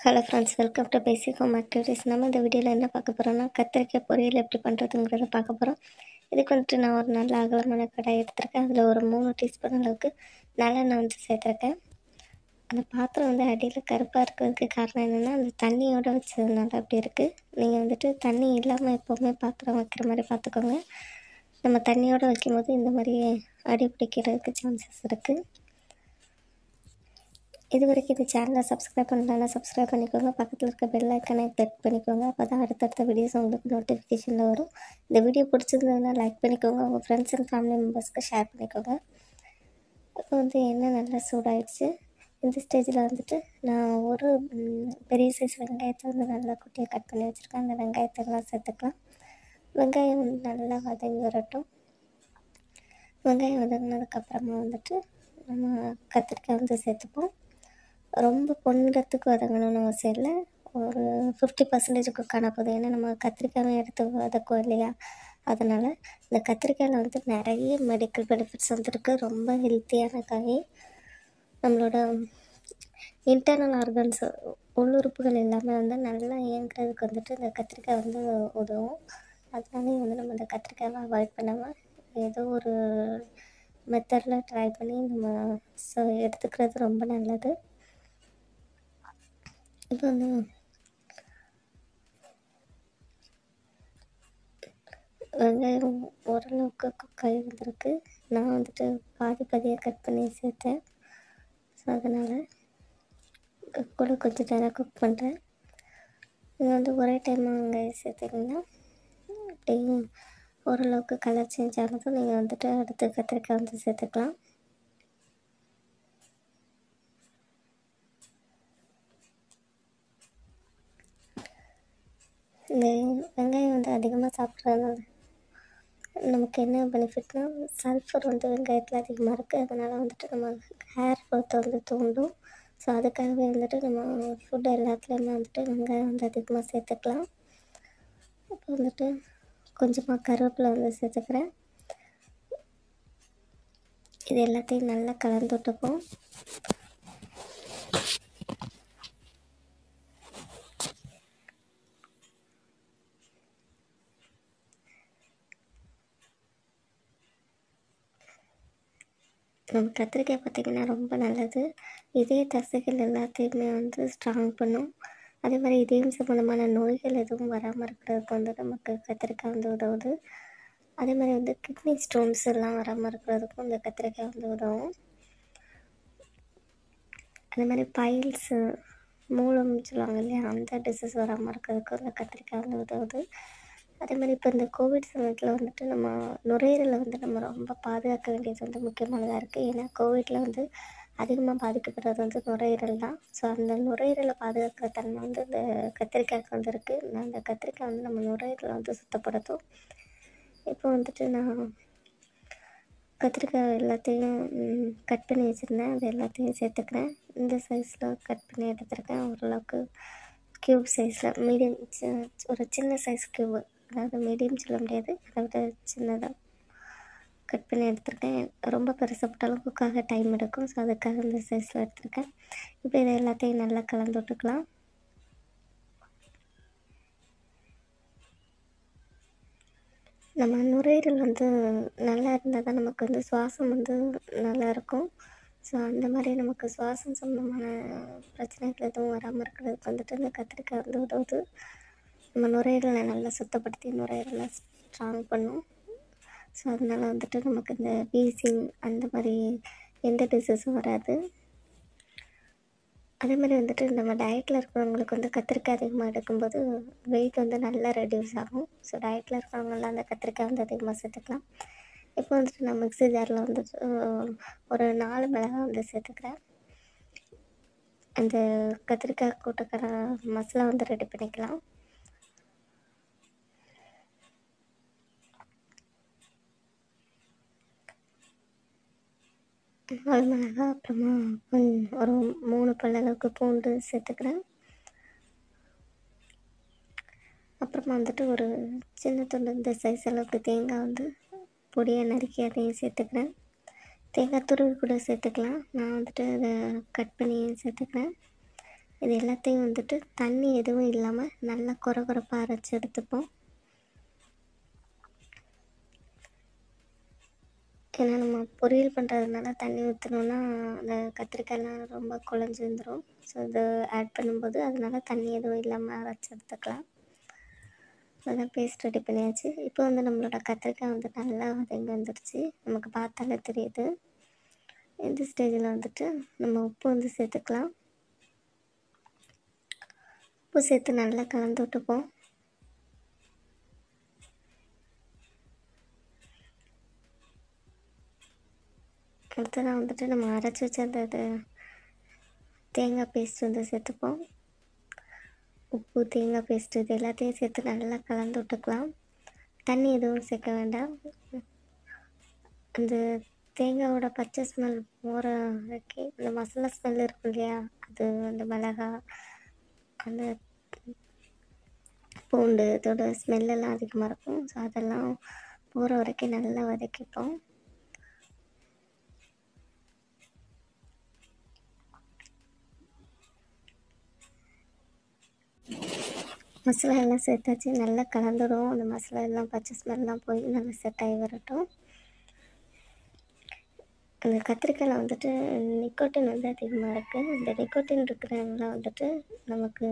hello friends welcome to basic home activities நம்ம இந்த வீடியோவில் என்ன பார்க்க போகிறோம்னா கத்திரிக்காய் பொரியல் எப்படி பண்ணுறதுங்கிறத பார்க்க போகிறோம் இதுக்கு வந்துட்டு நான் ஒரு நல்ல அகலமான கடாய் எடுத்திருக்கேன் அதில் ஒரு மூணு டீஸ்பூன் அளவுக்கு நல்லெண்ணெய் வந்து சேர்த்துருக்கேன் அந்த பாத்திரம் வந்து அடியில் கருப்பாக இருக்கிறதுக்கு காரணம் என்னென்னா அந்த தண்ணியோடு வச்சதுனால அப்படி இருக்குது நீங்கள் வந்துட்டு தண்ணி இல்லாமல் எப்போவுமே பாத்திரம் வைக்கிற மாதிரி பார்த்துக்கோங்க நம்ம தண்ணியோடு வைக்கும்போது இந்த மாதிரி அடி பிடிக்கிறதுக்கு சான்சஸ் இருக்குது இது வரைக்கும் இந்த சேனலை சப்ஸ்கிரைப் பண்ணலன்னா சப்ஸ்கிரைப் பண்ணிக்கோங்க பக்கத்தில் இருக்க பெல் ஐக்கனை கிளிக் பண்ணிக்கோங்க அப்போ தான் அடுத்தடுத்த வீடியோஸ் உங்களுக்கு நோட்டிஃபிகேஷனில் வரும் இந்த வீடியோ பிடிச்சிருந்ததுன்னா லைக் பண்ணிக்கோங்க உங்கள் ஃப்ரெண்ட்ஸ் அண்ட் ஃபேமிலி மெம்பர்ஸ்க்கு ஷேர் பண்ணிக்கோங்க இப்போ வந்து எண்ணெய் நல்லா சூடாயிடுச்சு இந்த ஸ்டேஜில் வந்துட்டு நான் ஒரு ம், பெரிய சைஸ் வெங்காயத்தை வந்து நல்லா குட்டியாக கட் பண்ணி வச்சுருக்கேன் அந்த வெங்காயத்தை எல்லாம் சேர்த்துக்கலாம் வெங்காயம் வந்து நல்லா வதங்கி வரட்டும் வெங்காயம் வதங்கினதுக்கப்புறமா வந்துட்டு நம்ம கத்திரிக்காய் வந்து சேர்த்துப்போம் ரொம்ப பொன்னிறத்துக்கு வதங்கணும்னு அவசியம் இல்லை ஒரு ஃபிஃப்டி பர்சன்டேஜ் குக் ஆன போதும் ஏன்னா நம்ம கத்திரிக்காயும் எடுத்து வதக்கும் இல்லையா அதனால் இந்த கத்திரிக்காயில் வந்து நிறைய மெடிக்கல் பெனிஃபிட்ஸ் வந்துருக்கு ரொம்ப ஹெல்த்தியான காய் நம்மளோட இன்டர்னல் ஆர்கன்ஸ் உள்ளுறுப்புகள் எல்லாமே வந்து நல்லா இயங்குறதுக்கு வந்துட்டு இந்த கத்திரிக்காய் வந்து உதவும் அதனாலே வந்து நம்ம இந்த கத்திரிக்காயை அவாய்ட் பண்ணாமல் ஏதோ ஒரு மெத்தடில் ட்ரை பண்ணி நம்ம ஸோ எடுத்துக்கிறது ரொம்ப நல்லது இப்போ வந்து வெங்காயம் ஓரளவுக்கு குக் ஆகி வந்திருக்கு நான் வந்துட்டு பாதி பாதியாக கட் பண்ணி சேர்த்தேன் ஸோ அதனால் கூட கொஞ்சம் நேரம் குக் பண்ணுறேன் இது வந்து ஒரே டைமாக வெங்காயம் சேர்த்திங்கன்னா அப்படியே ஓரளவுக்கு கலர் சேஞ்ச் ஆனதும் நீங்கள் வந்துட்டு அடுத்து கத்திரிக்காய் வந்து சேர்த்துக்கலாம் இந்த வெங்காயம் வந்து அதிகமாக சாப்பிட்றதுனால நமக்கு என்ன பெனிஃபிட்னா சல்ஃபர் வந்து வெங்காயத்தில் அதிகமாக இருக்குது அதனால் வந்துட்டு நம்ம ஹேர் க்ரோத்தை வந்து தூண்டும் ஸோ அதுக்காகவே வந்துட்டு நம்ம ஃபுட் எல்லாத்துலேயுமே வந்துட்டு வெங்காயம் வந்து அதிகமாக சேர்த்துக்கலாம் இப்போ வந்துட்டு கொஞ்சமாக கருவேப்பிலை வந்து சேர்த்துக்கிறேன் இது எல்லாத்தையும் நல்லா கலந்து விட்டுப்போம் நம்ம கத்திரிக்காய் பார்த்திங்கன்னா ரொம்ப நல்லது இதய தசைகள் எல்லாத்தையுமே வந்து ஸ்ட்ராங் பண்ணும் அதே மாதிரி இதயம் சம்மந்தமான நோய்கள் எதுவும் வராமல் இருக்கிறதுக்கு வந்து நமக்கு கத்திரிக்காய் வந்து உதவுது அதே மாதிரி வந்து கிட்னி ஸ்டோன்ஸ் எல்லாம் வராமல் இருக்கிறதுக்கும் இந்த கத்திரிக்காய் வந்து உதவும் அதே மாதிரி பைல்ஸு மூலம் சொல்லுவாங்க இல்லையா அந்த டிசீஸ் வராமல் இருக்கிறதுக்கும் இந்த கத்திரிக்காய் வந்து உதவுது அதே மாதிரி இப்போ இந்த கோவிட் சமயத்தில் வந்துட்டு நம்ம நுரையீரலை வந்து நம்ம ரொம்ப பாதுகாக்க வேண்டியது வந்து முக்கியமானதாக இருக்குது ஏன்னா கோவிட்டில் வந்து அதிகமாக பாதிக்கப்படுறது வந்து நுரையீரல் தான் ஸோ அந்த நுரையீரலை பாதுகாக்கிற தன்மை வந்து இந்த கத்திரிக்காய்க்கு வந்து இருக்குது அந்த கத்திரிக்காய் வந்து நம்ம நுரையீரலை வந்து சுத்தப்படுத்தும் இப்போ வந்துட்டு நான் கத்திரிக்காய் எல்லாத்தையும் கட் பண்ணி வச்சுருந்தேன் அது எல்லாத்தையும் சேர்த்துக்கிறேன் இந்த சைஸில் கட் பண்ணி எடுத்துருக்கேன் ஓரளவுக்கு க்யூப் சைஸில் மீடியம் ஒரு சின்ன சைஸ் க்யூப் அதாவது மீடியம் சொல்ல முடியாது அதை விட சின்னதாக கட் பண்ணி எடுத்திருக்கேன் ரொம்ப பெருசப்பட்டாலும் குக்காக டைம் எடுக்கும் ஸோ அதுக்காக இந்த சைஸில் எடுத்திருக்கேன் இப்போ இதை எல்லாத்தையும் நல்லா கலந்து விட்டுக்கலாம் நம்ம நுரையீரல் வந்து நல்லா இருந்தால் தான் நமக்கு வந்து சுவாசம் வந்து நல்லா இருக்கும் ஸோ அந்த மாதிரி நமக்கு சுவாசம் சம்மந்தமான பிரச்சனைகள் எதுவும் வராமல் இருக்கிறதுக்கு வந்துட்டு இந்த கத்திரிக்காய் வந்து உதவுது நம்ம நுரையீரலை நல்லா சுத்தப்படுத்தி நுரையீரலை ஸ்ட்ராங் பண்ணும் ஸோ அதனால் வந்துட்டு நமக்கு இந்த வீசிங் அந்த மாதிரி எந்த டிசீஸும் வராது அதே மாதிரி வந்துட்டு நம்ம டயட்டில் இருக்கிறவங்களுக்கு வந்து கத்திரிக்காய் அதிகமாக எடுக்கும்போது வெயிட் வந்து நல்லா ரெடியூஸ் ஆகும் ஸோ டயட்டில் இருக்கிறவங்களாம் அந்த கத்திரிக்காய் வந்து அதிகமாக சேர்த்துக்கலாம் இப்போ வந்துட்டு நான் மிக்ஸி ஜாரில் வந்துட்டு அஹ், ஒரு நாலு மிளகாய் வந்து சேர்த்துக்கிறேன் அந்த கத்திரிக்காய் கூட்டக்கிற மசாலா வந்து ரெடி பண்ணிக்கலாம் நாலு மிளகாய் அப்புறமா கொஞ்சம் ஒரு மூணு பல் அளவுக்கு பூண்டு சேர்த்துக்கிறேன் அப்புறமா வந்துட்டு ஒரு சின்ன துண்டு இந்த சைஸ் அளவுக்கு தேங்காய் வந்து பொடியாக நறுக்கி அதையும் சேர்த்துக்கிறேன் தேங்காய் துருவி கூட சேர்த்துக்கலாம் நான் வந்துட்டு அதை கட் பண்ணி சேர்த்துக்கிறேன் இது எல்லாத்தையும் வந்துட்டு தண்ணி எதுவும் இல்லாமல் நல்லா குறை குறைப்பாக அரைச்சி எடுத்துப்போம் ஏன்னா நம்ம பொரியல் பண்ணுறதுனால தண்ணி ஊற்றினோன்னா அந்த கத்திரிக்காயெலாம் ரொம்ப குழஞ்சி வந்துடும் ஸோ இது ஆட் பண்ணும்போது அதனால தண்ணி எதுவும் இல்லாமல் அரைச்சி எடுத்துக்கலாம் அதான் பேஸ்ட் ரெடி பண்ணியாச்சு இப்போ வந்து நம்மளோட கத்திரிக்காய் வந்து நல்லா வதங்கி வந்துடுச்சு நமக்கு பார்த்தாலே தெரியுது இந்த ஸ்டேஜில் வந்துட்டு நம்ம உப்பு வந்து சேர்த்துக்கலாம் உப்பு சேர்த்து நல்லா கலந்து விட்டுப்போம் அடுத்ததான் வந்துட்டு நம்ம அரைச்சி வச்ச அந்த இது தேங்காய் பேஸ்ட் வந்து சேர்த்துப்போம் உப்பு தேங்காய் பேஸ்ட் இது எல்லாத்தையும் சேர்த்து நல்லா கலந்து விட்டுக்கலாம் தண்ணி எதுவும் சேர்க்க வேண்டாம் அந்த தேங்காயோட பச்சை ஸ்மெல் போகிற வரைக்கும் அந்த மசாலா ஸ்மெல் இருக்கும் இல்லையா அது அந்த மிளகா அந்த பூண்டு இதோட ஸ்மெல்லெல்லாம் அதிகமாக இருக்கும் ஸோ அதெல்லாம் போகிற வரைக்கும் நல்லா வதக்கிப்போம் மசாலா எல்லாம் சேர்த்தாச்சு நல்லா கலந்துடும் அந்த மசாலா எல்லாம் பச்சை ஸ்மெல்லாம் போய் நல்லா செட் ஆகி வரட்டும் அந்த கத்திரிக்காயில் வந்துட்டு நிக்கோட்டின் வந்து அதிகமாக இருக்குது இந்த நிக்கோட்டின் இருக்கிறதுனால வந்துட்டு நமக்கு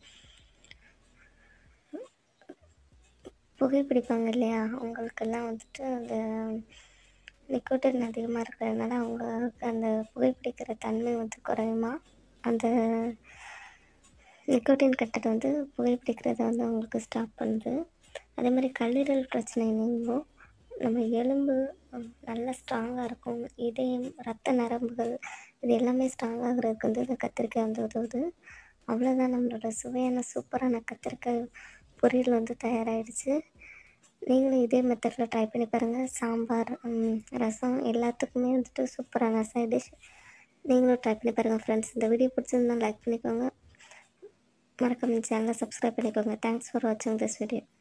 புகைப்பிடிப்பாங்க இல்லையா அவங்களுக்கெல்லாம் வந்துட்டு அந்த நிக்கோட்டின் அதிகமாக இருக்கிறதுனால அவங்களுக்கு அந்த புகைப்பிடிக்கிற தன்மை வந்து குறையுமா அந்த நிக்கோட்டின் கட்டை வந்து புகைப்பிடிக்கிறத வந்து அவங்களுக்கு ஸ்டாப் பண்ணுது அதே மாதிரி கல்லீரல் பிரச்சனை நீங்கும் நம்ம எலும்பு நல்லா ஸ்ட்ராங்காக இருக்கும் இதயம் ரத்த நரம்புகள் இது எல்லாமே ஸ்ட்ராங் ஆகிறதுக்கு வந்து இந்த கத்திரிக்காய் வந்து உதவுது அவ்வளோதான் நம்மளோட சுவையான சூப்பரான கத்திரிக்காய் பொரியல் வந்து தயாராகிடுச்சு நீங்களும் இதே மெத்தடில் ட்ரை பண்ணி பாருங்கள் சாம்பார் ரசம் எல்லாத்துக்குமே வந்துட்டு சூப்பரான சைட் டிஷ் நீங்களும் ட்ரை பண்ணி பாருங்கள் ஃப்ரெண்ட்ஸ் இந்த வீடியோ பிடிச்சிருந்தா லைக் பண்ணிக்கோங்க மறக்காம சேனலை சப்ஸ்கிரைப் பண்ணிக்கோங்க தேங்க்ஸ் ஃபார் வாட்சிங் திஸ் வீடியோ